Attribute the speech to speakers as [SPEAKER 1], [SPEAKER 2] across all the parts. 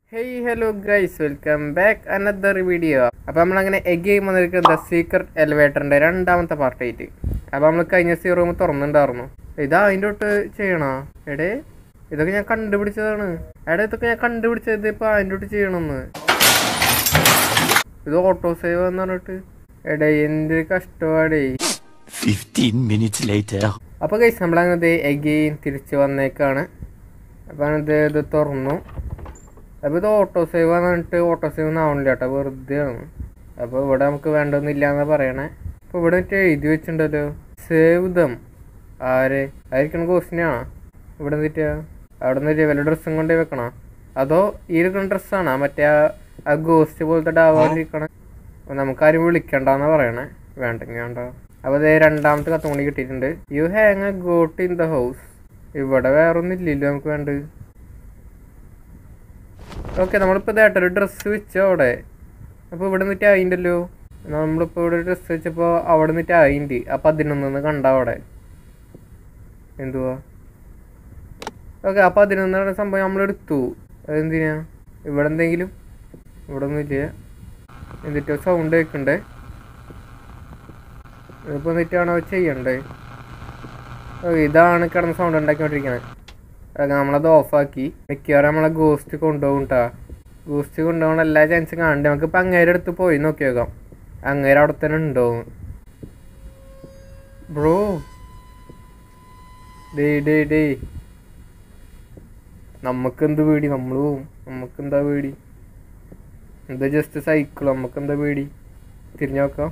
[SPEAKER 1] Hey hello guys welcome back another video അപ്പോൾ നമ്മളങ്ങനെ again വന്നിരിക്കുന്നത് ദ സീക്രട്ട് എലിവേറ്ററിൻ്റെ രണ്ടാമത്തെ പാർട്ടായിട്ട് അപ്പോൾ നമ്മൾ കഴിഞ്ഞ സീ റൂം തുറന്നിട്ടുണ്ടായിരുന്നു ഇതാ അതിൻ്റെ തൊട്ട് ചെയ്യണോ എടേ ഇതൊക്കെ ഞാൻ കണ്ടുപിടിച്ചതാണ് എടാ ഇതൊക്കെ ഞാൻ കണ്ടുപിടിച്ചത് ഇപ്പോൾ അതിൻ്റെ തൊട്ട് ചെയ്യണമെന്ന് ഇത് ഓട്ടോ സേവ് എന്ന് പറഞ്ഞിട്ട് എടേ എന്തൊരു കഷ്ടപാടേ
[SPEAKER 2] 15 minutes later.
[SPEAKER 1] അപ്പോൾ കഴിച്ച് നമ്മളങ്ങനെ എഗെയിൻ തിരിച്ച് വന്നേക്കാണ് അപ്പോൾ ഇത് ഇത് തുറന്നു അപ്പോൾ ഇത് ഓട്ടോ സേവ് എന്ന് പറഞ്ഞിട്ട് ഓട്ടോ സേവ് ഒന്നും ആവണില്ല കേട്ടോ വെറുതെ ആണ് അപ്പോൾ ഇവിടെ നമുക്ക് വേണ്ടൊന്നുമില്ല എന്നാ പറയണേ അപ്പോൾ ഇവിടെ മറ്റേ എഴുതി വെച്ചിട്ടുണ്ടല്ലോ സേവ് ദം ആര് ആയിരിക്കണ ക്വസ്റ്റിനാണോ ഇവിടെ നിന്നിട്ടാ അവിടെ നിന്ന് വല്ല ഡ്രസ്സും കൊണ്ടേ വെക്കണോ അതോ ഈ ഇരിക്കുന്ന ഡ്രസ്സാണോ മറ്റേ ആ- ആ ഗോസ്റ്റ് പോലത്തെ ഡാവാതിരിക്കണ നമുക്കാരും വിളിക്കണ്ടെന്നാ പറയണേ വേണ്ടെങ്കിൽ വേണ്ട അപ്പോൾ അതേ രണ്ടാമത്തെ കത്തും കൂടി കിട്ടിയിട്ടുണ്ട് you hang a goat in the house ഇവിടെ വേറെ ഒന്നും ഇല്ലല്ലോ നമുക്ക് വേണ്ടത് ഓക്കെ നമ്മളിപ്പോൾ ഇതായിട്ടൊരു ഡ്രസ്സ് വെച്ചോ അവിടെ അപ്പോൾ ഇവിടെ നിന്നിട്ട് ആയിണ്ടല്ലോ നമ്മളിപ്പോൾ ഇവിടെ ഡ്രസ്സ് വെച്ചപ്പോൾ അവിടെ നിന്നിട്ട് ആയിണ്ട് ആ പതിനൊന്നെന്ന് കണ്ട അവിടെ എന്തുവാ ഓക്കെ ആ പതിനൊന്നാണ് സംഭവം നമ്മളെടുത്തു അതെന്തിനാ ഇവിടെ എന്തെങ്കിലും ഇവിടെ ഒന്നുമില്ല എന്നിട്ടോ സൗണ്ട് കേൾക്കണ്ടേ ഇതിപ്പോൾ എന്നിട്ടാണോ ചെയ്യണ്ടേ ഓ, ഇതാണ് കിടന്ന് സൗണ്ട് ഉണ്ടാക്കിക്കൊണ്ടിരിക്കണത് അത് നമ്മളത് ഓഫാക്കി മിക്കവാറും നമ്മളെ ഗോസ്റ്റ് കൊണ്ടുപോകും കേട്ടാ ഗോസ്റ്റ് കൊണ്ടുപോകണ എല്ലാ ചാൻസും കാണണ്ടേ നമുക്കിപ്പോൾ അങ്ങേരെ അടുത്ത് പോയി നോക്കി നോക്കാം അങ്ങേരെ അവിടെ തന്നെ ഉണ്ടോ ബ്രോ ഡേ ഡേ ഡേ നമുക്കെന്ത് പേടി നമ്മൾ പോവും നമുക്കെന്താ പേടി എന്താ ജസ്റ്റ് സൈക്കിൾ നമുക്കെന്താ പേടി തിരിഞ്ഞു നോക്കാം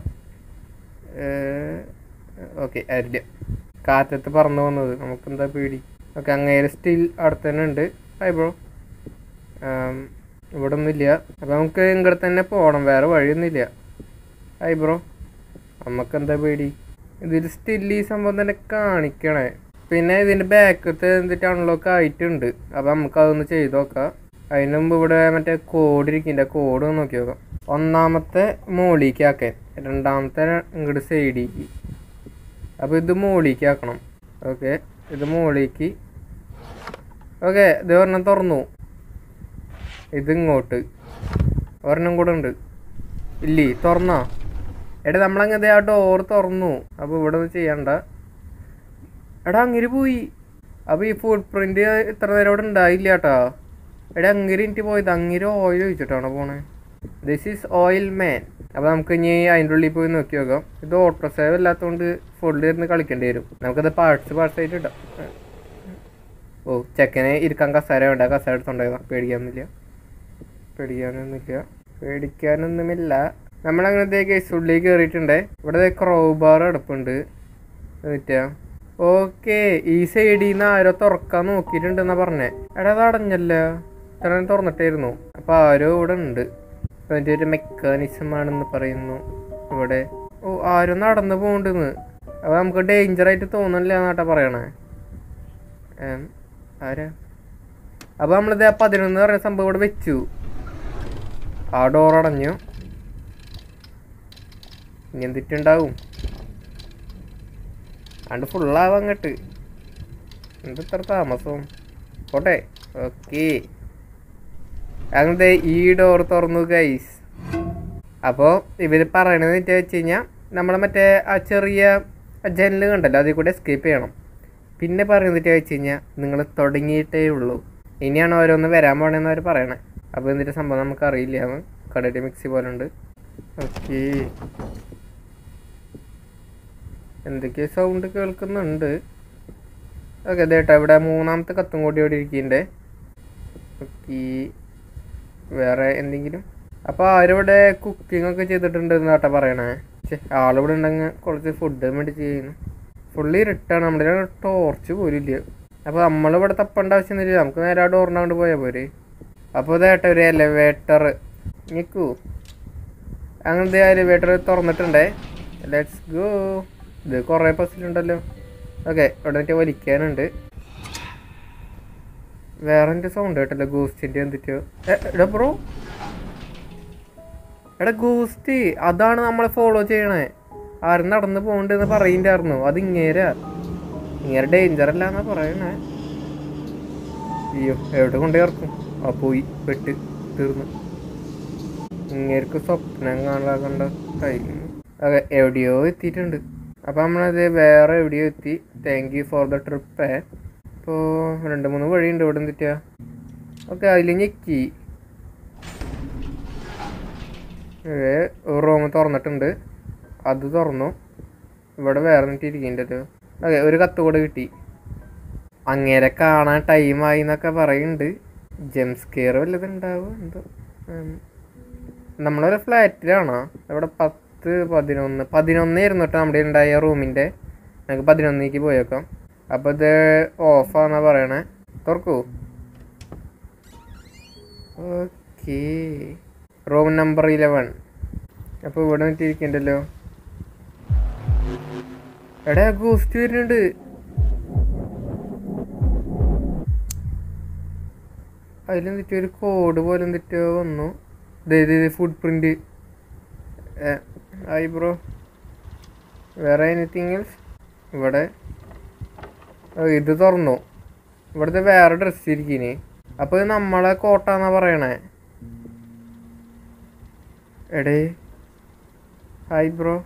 [SPEAKER 1] ഓക്കെ അരില്ല കാറ്റത്ത് പറന്നു വന്നത് നമുക്കെന്താ പേടി ഓക്കെ അങ്ങേരെ സ്റ്റിൽ അവിടെ തന്നെ ഉണ്ട് ഹായ് ബ്രോ ഇവിടെ ഒന്നുമില്ല അപ്പം നമുക്ക് ഇങ്ങോട്ട് തന്നെ പോകണം വേറെ വഴിയൊന്നുമില്ല ഹായ് ബ്രോ നമുക്കെന്താ പേടി ഇതിൽ സ്റ്റിൽ ഈ സംഭവം തന്നെ കാണിക്കണേ പിന്നെ ഇതിൻ്റെ ബാക്കത്ത് എന്നിട്ട് അൺലോക്ക് ആയിട്ടുണ്ട് അപ്പം നമുക്ക് അതൊന്ന് ചെയ്ത് നോക്കാം അതിന് മുമ്പ് ഇവിടെ മറ്റേ കോഡ് ഇരിക്കില്ല കോഡ് ഒന്ന് നോക്കി നോക്കാം ഒന്നാമത്തെ മോളിക്ക് ആക്കാൻ രണ്ടാമത്തെ ഇങ്ങോട്ട് സൈഡിലേക്ക് അപ്പോൾ ഇത് മോളിക്ക് ആക്കണം ഓക്കെ ഇത് മോളിക്ക് ഓക്കെ ഇത് ഒരെണ്ണം തുറന്നു ഇത് ഇങ്ങോട്ട് ഒരെണ്ണം കൂടെ ഉണ്ട് ഇല്ലേ തുറന്നോ എടാ നമ്മളങ്ങനെ ആ ഡോർ തുറന്നു അപ്പോൾ ഇവിടെ ഒന്നും ചെയ്യണ്ട എടാ അങ്ങനെ പോയി അപ്പോൾ ഈ ഫുഡ് പ്രിന്റ് ഇത്ര നേരം ഇവിടെ ഉണ്ടായില്ല കേട്ടാ എടാ അങ്ങനെ എനിക്ക് പോയത് അങ്ങനെ ഓയിൽ ഒഴിച്ചിട്ടാണോ പോണേ ദിസ് ഈസ് ഓയിൽ മാൻ അപ്പോൾ നമുക്ക് ഇനി അതിൻ്റെ ഉള്ളിൽ പോയി നോക്കി നോക്കാം ഇത് ഓട്ടോ സേവ് അല്ലാത്തതുകൊണ്ട് ഫുള്ള് ഇരുന്ന് കളിക്കേണ്ടി വരും നമുക്കത് പാർട്സ് പാർട്സ് ആയിട്ട് ഇടാം ഓ ചെക്കനെ ഇരിക്കാൻ കസേര വേണ്ട കസേര എടുത്തുണ്ടായതാ പേടിക്കാനൊന്നുമില്ല പേടിക്കാനൊന്നുമില്ല പേടിക്കാനൊന്നുമില്ല നമ്മളങ്ങനത്തെ കേസ് ഉള്ളിൽ കയറിയിട്ടുണ്ട് ഇവിടെ ക്രോ ബാർ അടുപ്പുണ്ട് എന്നിട്ടാ ഓക്കെ ഈ സൈഡിൽ നിന്ന് ആരോ തുറക്കാൻ നോക്കിയിട്ടുണ്ടെന്നാ പറഞ്ഞേ എടാ അത് അടഞ്ഞല്ലോ ഇത്ര തുറന്നിട്ടായിരുന്നു അപ്പൊ ആരോ ഇവിടെ ഉണ്ട് അതിൻ്റെ ഒരു മെക്കാനിസം ആണെന്ന് പറയുന്നു ഇവിടെ ഓ ആരോ നടന്നു പോകണ്ടെന്ന് അപ്പൊ നമുക്ക് ഡേഞ്ചർ ആയിട്ട് തോന്നണില്ല എന്നാട്ടാ പറയണേ ഏം, ആരാ അപ്പൊ നമ്മളിത് ആ പതിനൊന്ന് പറഞ്ഞ സംഭവം ഇവിടെ വെച്ചു ആ ഡോർ അടഞ്ഞു ഇനി എന്തിട്ടുണ്ടാവും അണ്ട് ഫുള്ളാവാൻ അങ്ങട്ട് എന്ത് ഇത്ര താമസം പോട്ടെ ഓക്കെ അങ്ങനത്തെ ഈ ഡോർ തുറന്നു ഗൈസ് അപ്പോൾ ഇവർ പറയണത് വെച്ച് വെച്ച് കഴിഞ്ഞാൽ നമ്മളെ മറ്റേ ആ ചെറിയ ജനൽ കണ്ടല്ലോ അതിൽ കൂടെ എസ്കേപ്പ് ചെയ്യണം പിന്നെ പറയുന്നത് വെച്ച് കഴിഞ്ഞാൽ നിങ്ങൾ തുടങ്ങിയിട്ടേ ഉള്ളൂ ഇനിയാണ് ഓരോന്ന് വരാൻ പോണെന്ന് അവർ പറയണേ അപ്പോൾ എന്നിട്ട് സംഭവം നമുക്ക് അറിയില്ല കടടി മിക്സി പോലെ ഉണ്ട് ഓക്കേ എന്തൊക്കെയോ സൗണ്ട് കേൾക്കുന്നുണ്ട് ഓക്കെ ഇതേട്ടാ ഇവിടെ മൂന്നാമത്തെ കത്തും കൂടി ഇവിടെ ഇരിക്കുന്നുണ്ട് ഓക്കെ വേറെ എന്തെങ്കിലും അപ്പോൾ ആരിവിടെ കുക്കിംഗ് ഒക്കെ ചെയ്തിട്ടുണ്ട് എന്നാട്ടാ പറയണേ ഛെ, ആളിവിടെ ഉണ്ടെങ്കിൽ കുറച്ച് ഫുഡ് വേണ്ടി ചെയ്യുന്നു ഫുള്ളി ഇരുട്ടാണ് നമ്മുടെ ടോർച്ച് പോലും ഇല്ല അപ്പോൾ നമ്മളിവിടെ തപ്പേണ്ട ആവശ്യമൊന്നുമില്ല നമുക്ക് നേരെ ആ ഡോറിനങ്ങോട്ട് പോയാൽ പോരെ അപ്പോൾ ഇതേട്ടാ ഒരു എലവേറ്റർ നിൽക്കൂ അങ്ങനത്തെ എലിവേറ്റർ തുറന്നിട്ടുണ്ടേ ലെറ്റ്സ് ഗോ ഇത് കുറേ ബസ്സിലുണ്ടല്ലോ ഓക്കെ ഇവിടെ മറ്റേ വലിക്കാനുണ്ട് വേറെ എൻ്റെ സൗണ്ട് കേട്ടല്ലോ ഗൂസ്റ്റിൻ്റെ എന്തിട്ടോ എടാ ബ്രോ എടാ ഗൂസ്റ്റ് അതാണ് നമ്മളെ ഫോളോ ചെയ്യണേ ആരും നടന്ന് പോകണ്ടെന്ന് പറയണ്ടായിരുന്നു അത് ഇങ്ങേരാ ഇങ്ങനെ ഡേഞ്ചർ അല്ല എന്നാ പറയണേ അയ്യോ എവിടെ കൊണ്ടേ ഇറക്കും ആ പോയി പെട്ട് തീർന്നു ഇങ്ങേർക്ക് സ്വപ്നം കാണാകണ്ട ടൈം അതെ എവിടെയോ എത്തിയിട്ടുണ്ട് അപ്പം നമ്മളത് വേറെ എവിടെയോ എത്തി thank you for the trip ഇപ്പോൾ രണ്ട് മൂന്ന് വഴിയുണ്ട് ഇവിടെ എന്തിട്ടാ ഓക്കെ അതിൽ ഞെക്കി റൂം തുറന്നിട്ടുണ്ട് അത് തുറന്നു ഇവിടെ വേറെ എന്നിട്ട് ഇരിക്കുന്നുണ്ടല്ലോ അതെ ഒരു കത്ത് കൂടെ കിട്ടി അങ്ങേരെ കാണാൻ ടൈമായി എന്നൊക്കെ പറയുന്നുണ്ട് ജംസ്കെയർ വല്ലതും ഉണ്ടാവും എന്തോ ഉം. നമ്മളൊരു ഫ്ലാറ്റിലാണോ ഇവിടെ പത്ത് പതിനൊന്ന് പതിനൊന്നായിരുന്നു കേട്ടോ നമ്മുടെ ഉണ്ടായ റൂമിൻ്റെ നമുക്ക് പതിനൊന്നേക്ക് പോയേക്കാം അപ്പോൾ ഇത് ഓഫാന്നാ പറയണേ തുറക്കൂ ഓക്കേ റൂം നമ്പർ ഇലവൻ അപ്പോൾ ഇവിടെ നിന്നിട്ട് ഇരിക്കണ്ടല്ലോ എടാ ഗോസ്റ്റ് വരുന്നുണ്ട് അതിലെന്തിട്ട് ഒരു കോഡ് പോലെ എന്തിട്ടോ വന്നു ഫുഡ് പ്രിന്റ് ആയി ബ്രോ വേറെ എനിത്തിങ് എൽസ് ഇവിടെ ഓ, ഇത് തുറന്നു ഇവിടുത്തെ വേറെ ഡ്രസ്സ് ഇരിക്കിനി അപ്പോൾ ഇത് നമ്മളെ കോട്ടാന്നാ പറയണേ എടേ ഹായ് ബ്രോ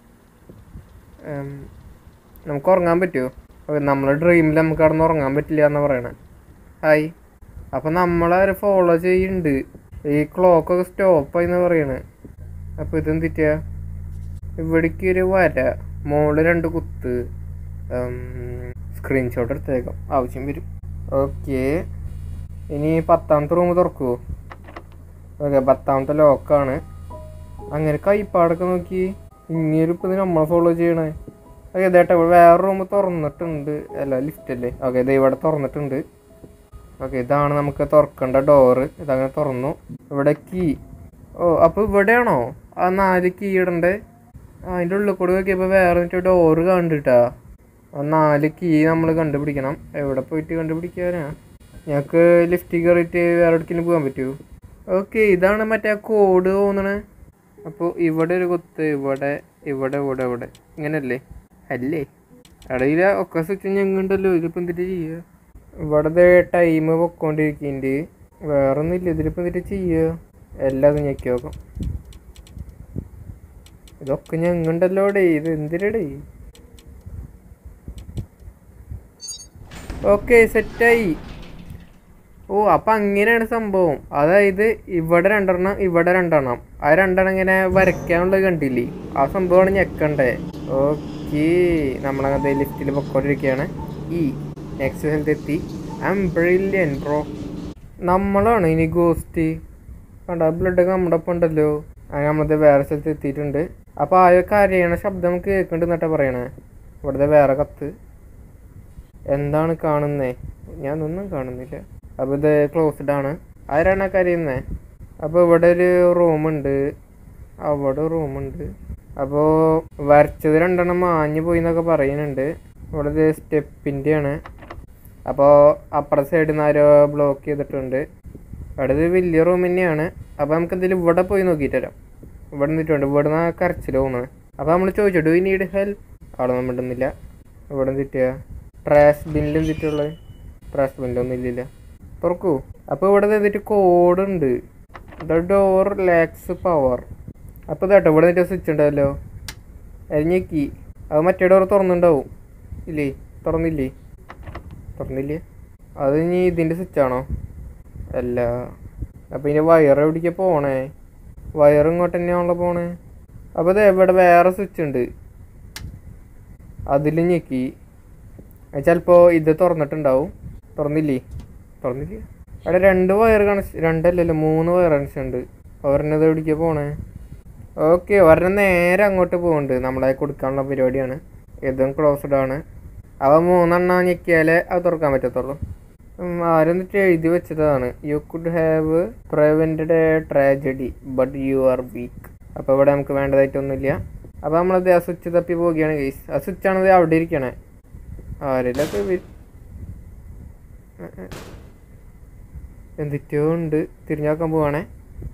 [SPEAKER 1] നമുക്ക് ഉറങ്ങാൻ പറ്റുമോ ഓക്കെ നമ്മളെ ഡ്രീമിൽ നമുക്ക് കിടന്ന് ഉറങ്ങാൻ പറ്റില്ല എന്നാ പറയണേ ഹായ് അപ്പം നമ്മളാരും ഫോളോ ചെയ്യുന്നുണ്ട് ഈ ക്ലോക്കൊക്കെ സ്റ്റോപ്പായി എന്ന് പറയണേ അപ്പോൾ ഇതെന്തിട്ടാ ഇവിടേക്ക് ഒരു വര മോള് രണ്ട് കുത്ത് സ്ക്രീൻഷോട്ട് എടുത്തേക്കാം ആവശ്യം വരും ഓക്കെ ഇനി പത്താമത്തെ റൂം തുറക്കുമോ ഓക്കെ പത്താമത്തെ ലോക്കാണ് അങ്ങനെ കൈപ്പാടൊക്കെ നോക്കി ഇങ്ങനെ ഇപ്പം നമ്മളെ ഫോളോ ചെയ്യണേ ഓക്കെ ഇതേട്ടാ ഇവിടെ വേറെ റൂം തുറന്നിട്ടുണ്ട് അല്ല ലിഫ്റ്റ് അല്ലേ ഓക്കെ ഇത് ഇവിടെ തുറന്നിട്ടുണ്ട് ഓക്കെ ഇതാണ് നമുക്ക് തുറക്കേണ്ട ഡോറ് ഇതങ്ങനെ തുറന്നു ഇവിടെ കീ ഓ അപ്പോൾ ഇവിടെയാണോ ആ നാല് കീ ഇടണ്ടേ ആ അതിൻ്റെ ഉള്ളിൽ കൂടെ നോക്കിയപ്പോൾ വേറെ ഡോറ് കണ്ടിട്ടാ ആ നാല് കീ നമ്മൾ കണ്ടുപിടിക്കണം എവിടെ പോയിട്ട് കണ്ടുപിടിക്കാനാ ഞങ്ങൾക്ക് ലിഫ്റ്റ് കയറിയിട്ട് വേറെ എവിടേക്കെങ്കിലും പോകാൻ പറ്റുമോ ഓക്കെ ഇതാണ് മറ്റേ കോഡ് തോന്നണേ അപ്പോൾ ഇവിടെ ഒരു കുത്ത് ഇവിടെ ഇവിടെ ഇവിടെ ഇവിടെ ഇങ്ങനല്ലേ അല്ലേ ഇടയില ഒക്കെ സ്വിച്ച് ഞങ്ങണ്ടല്ലോ ഇതിപ്പോൾ എന്തിട്ട് ചെയ്യുക ഇവിടുത്തെ ടൈം പൊക്കോണ്ടിരിക്കുന്നുണ്ട് വേറെ ഒന്നുമില്ല ഇതിലിപ്പോൾ എന്തിട്ട് ചെയ്യുക എല്ലാം അത് ഞെക്കി നോക്കാം ഇതൊക്കെ ഞങ്ങണ്ടല്ലോ ഡേ ഇത് എന്തിനടേ ഓക്കെ സെറ്റായി ഓ അപ്പം അങ്ങനെയാണ് സംഭവം അതായത് ഇവിടെ രണ്ടെണ്ണം ഇവിടെ രണ്ടെണ്ണം ആ രണ്ടെണ്ണം ഇങ്ങനെ വരയ്ക്കാനുള്ളത് കണ്ടില്ലേ ആ സംഭവമാണ് ഞെക്കണ്ടേ ഓക്കെ നമ്മളങ്ങനത്തെ ലിഫ്റ്റിൽ പൊക്കോണ്ടിരിക്കുകയാണ് ഈ നെക്സ്റ്റ് സ്ഥലത്ത് എത്തി ഐ എം ബ്രില്യൻ ബ്രോ നമ്മളാണ് ഇനി ഗോസ്റ്റ് കണ്ട ബ്ലഡ് നമ്മുടെ ഒപ്പം ഉണ്ടല്ലോ അങ്ങനെ നമ്മളത് വേറെ സ്ഥലത്ത് എത്തിയിട്ടുണ്ട് അപ്പോൾ ആ കരയണ ശബ്ദം നമുക്ക് കേൾക്കുന്നുണ്ട് എന്നിട്ടാ പറയണേ ഇവിടുത്തെ വേറെ കത്ത് എന്താണ് കാണുന്നേ ഞാനൊന്നും കാണുന്നില്ല അപ്പോൾ ഇത് ക്ലോസ്ഡ് ആണ് ആരാണ് കരയുന്നേ അപ്പോൾ ഇവിടെ ഒരു റൂമുണ്ട് അവിടെ റൂമുണ്ട് അപ്പോൾ വരച്ചത് രണ്ടെണ്ണം മാഞ്ഞു പോയി എന്നൊക്കെ പറയുന്നുണ്ട് ഇവിടെ ഇത് സ്റ്റെപ്പിൻ്റെ ആണ് അപ്പോൾ അപ്പുറത്തെ സൈഡിൽ നിന്ന് ആരോ ബ്ലോക്ക് ചെയ്തിട്ടുണ്ട് അവിടെ ഇത് വലിയ റൂം തന്നെയാണ് അപ്പോൾ നമുക്ക് എന്തെങ്കിലും ഇവിടെ പോയി നോക്കിയിട്ട് വരാം ഇവിടെ നിന്നിട്ടുണ്ട് ഇവിടെ നിന്ന് കരച്ചിൽ തോന്നുന്നത് അപ്പോൾ നമ്മൾ ചോദിച്ചു ഡു നീഡ് ഹെൽപ്പ് അവിടെ നമ്മൾ ഇടുന്നില്ല ഇവിടെ നിന്നിട്ടാ ട്രാഷ് ബിന്നിൽ എന്തിട്ടുള്ളത് ട്രാഷ് ബിന്നിലൊന്നും ഇല്ലില്ല തുറക്കൂ അപ്പോൾ ഇവിടെ നിന്നിട്ട് കോഡ് ഉണ്ട് ദ ഡോർ ലാക്സ് പവർ അപ്പോൾ ഇതാട്ടോ ഇവിടെ നിന്നിട്ട് സ്വിച്ച് ഉണ്ടല്ലോ അരിഞ്ഞേക്കി അത് മറ്റേ ഡോർ തുറന്നുണ്ടാവും ഇല്ലേ തുറന്നില്ലേ തുറന്നില്ലേ അത് ഇനി ഇതിൻ്റെ സ്വിച്ചാണോ അല്ല അപ്പോൾ ഇതിൻ്റെ വയർ എവിടേക്കാണ് പോണേ വയർ ഇങ്ങോട്ട് തന്നെയാണല്ലോ പോണേ അപ്പോൾ ഇത് ഇവിടെ വേറെ സ്വിച്ച് ഉണ്ട് അതിൽ ഞെക്കി ചിലപ്പോൾ ഇത് തുറന്നിട്ടുണ്ടാവും തുറന്നില്ലേ തുറന്നില്ലേ അവിടെ രണ്ട് വയർ കണക്ഷൻ രണ്ടല്ലല്ലോ മൂന്ന് വയർ കണക്ഷൻ ഉണ്ട് ഒരെണ്ണത് എവിടേക്കാണ് പോണേ ഓക്കെ ഒരെണ്ണം നേരെ അങ്ങോട്ട് പോകുന്നുണ്ട് നമ്മളെ കൊടുക്കാനുള്ള പരിപാടിയാണ് ഇതും ക്ലോസ്ഡ് ആണ് അവ മൂന്നെണ്ണം ഞെക്കിയാലേ അത് തുറക്കാൻ പറ്റത്തുള്ളൂ ഉം, ആരെന്നിട്ട് എഴുതി വെച്ചതാണ് you could have prevented a tragedy but you are weak അപ്പോൾ ഇവിടെ നമുക്ക് വേണ്ടതായിട്ടൊന്നുമില്ല അപ്പോൾ നമ്മളത് ആ സ്വിച്ച് തപ്പി പോവുകയാണ് ഗൈസ് ആ സ്വിച്ചാണത് അവിടെ ഇരിക്കണേ ആരെല്ലൊക്കെ എന്തിറ്റോ ഉണ്ട് തിരിഞ്ഞു നോക്കാൻ പോവാണേ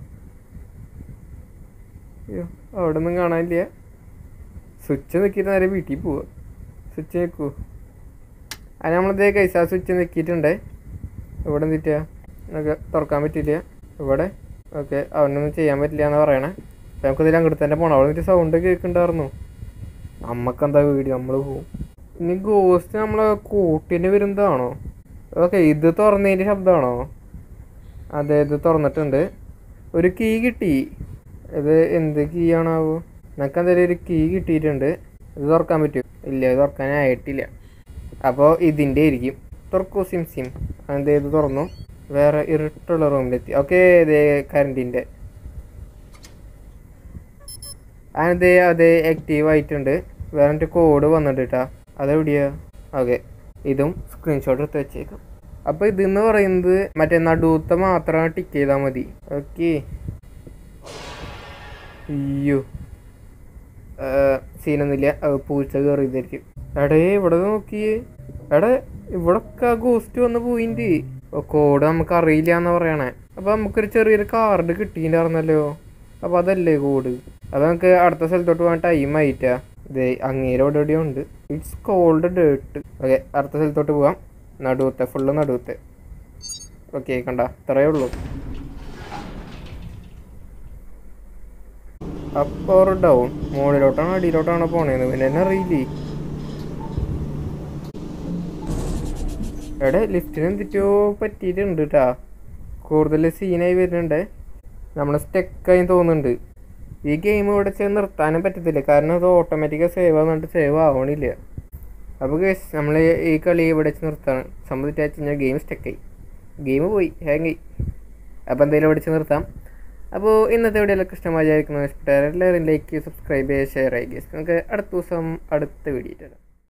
[SPEAKER 1] അയ്യോ അവിടെ ഒന്നും കാണാനില്ല സ്വിച്ച് നിൽക്കിയിട്ട് നേരെ വീട്ടിൽ പോവുക സ്വിച്ച് നിൽക്കൂ അത് നമ്മളിതേ കൈസ സ്വിച്ച് നിൽക്കിയിട്ടുണ്ട് ഇവിടെ എന്തിട്ടാ നമുക്ക് തുറക്കാൻ പറ്റില്ല ഇവിടെ ഓക്കെ അവനൊന്നും ചെയ്യാൻ പറ്റില്ല എന്ന് പറയണേ അപ്പം നമുക്ക് ഇതിൽ അങ്ങോട്ട് തന്നെ പോകണം അവിടെ നിന്ന് സൗണ്ട് കേൾക്കുന്നുണ്ടായിരുന്നു നമ്മക്കെന്താ വീഡിയോ നമ്മൾ പോവും ഇനി ഗോസ്റ്റ് നമ്മളെ കൂട്ടിന് വരുന്നതാണോ ഓക്കെ ഇത് തുറന്നതിൻ്റെ ശബ്ദമാണോ അതെ ഇത് തുറന്നിട്ടുണ്ട് ഒരു കീ കിട്ടി ഇത് എന്ത് കീ ആണാവോ നമുക്ക് എന്തായാലും ഒരു കീ കിട്ടിയിട്ടുണ്ട് ഇത് തുറക്കാൻ പറ്റും ഇല്ല ഇത് തുറക്കാനായിട്ടില്ല അപ്പോൾ ഇതിൻ്റെ ആയിരിക്കും തുറക്കൂ സിം സിം അത് ഇത് തുറന്നു വേറെ ഇരുട്ടുള്ള റൂമിലെത്തി ഓക്കെ ഇതേ കറണ്ടിൻ്റെ അതെ അതെ ആക്റ്റീവ് ആയിട്ടുണ്ട് വേറെ എൻ്റെ കോഡ് വന്നിട്ട് കേട്ടാ അതെവിടെയാ ഓക്കെ ഇതും സ്ക്രീൻഷോട്ട് എടുത്ത് വെച്ചേക്കാം അപ്പോൾ ഇതെന്ന് പറയുന്നത് മറ്റേ നടുവത്തെ മാത്രം ടിക്ക് ചെയ്താൽ മതി ഓക്കെ അയ്യോ സീനൊന്നുമില്ല അത് പൂച്ച കയറിയതായിരിക്കും എടേ ഇവിടെ നോക്കിയേ എടാ ഇവിടൊക്കെ ഗോസ്റ്റ് വന്ന് പോയിന്റ് കോഡ് നമുക്ക് അറിയില്ല എന്ന് പറയണേ അപ്പൊ നമുക്കൊരു ചെറിയൊരു കാർഡ് കിട്ടിയിട്ടുണ്ടായിരുന്നല്ലോ അപ്പൊ അതല്ലേ കോഡ് അത് നമുക്ക് അടുത്ത സ്ഥലത്തോട്ട് പോകാൻ ടൈം ആയിട്ടാ ഇതേ അങ്ങേരോട് എവിടെയോ ഉണ്ട് ഇറ്റ്സ് കോൾഡ് ഡേട്ട് ഓക്കെ അടുത്ത സ്ഥലത്തോട്ട് പോവാം നടുവത്തെ ഫുള്ള് നടുവത്തെ ഓക്കെ കണ്ട ഇത്രയേ ഉള്ളൂ അപ്പ് ഓർ ഡൗൺ മുകളിലോട്ടാണോ അടിയിലോട്ടാണോ പോണേന്ന് പിന്നെ എന്നെ അറിയില്ലേ എടെ ലിഫ്റ്റിന് എന്തിട്ടോ പറ്റിയിട്ടുണ്ട് കേട്ടാ കൂടുതൽ സീനായി വരുന്നുണ്ട് നമ്മൾ സ്റ്റെക്കായി തോന്നുന്നുണ്ട് ഈ ഗെയിം ഇവിടെ ചെന്ന് നിർത്താനും പറ്റത്തില്ല കാരണം അത് ഓട്ടോമാറ്റിക്കായി സേവ് ആവുന്നിട്ട് സേവ് ആവണില്ല അപ്പോൾ ഗേസ് നമ്മൾ ഈ കളി ഇവിടെ വെച്ച് നിർത്താണ് സംബന്ധിച്ച് വെച്ച് കഴിഞ്ഞാൽ ഗെയിം സ്റ്റെക്കായി ഗെയിം പോയി ഹാങ്ങായി അപ്പോൾ എന്തെങ്കിലും ഇവിടെ വെച്ച് നിർത്താം അപ്പോൾ ഇന്നത്തെ വീഡിയോയിലൊക്കെ ഇഷ്ടമായി വിചാരിക്കുന്നു ഇഷ്ടപ്പെട്ട എല്ലാവരും ലൈക്ക് സബ്സ്ക്രൈബ് ചെയ്യുക ഷെയർ ചെയ്യുക നമുക്ക് അടുത്ത ദിവസം അടുത്ത വീഡിയോ തരാം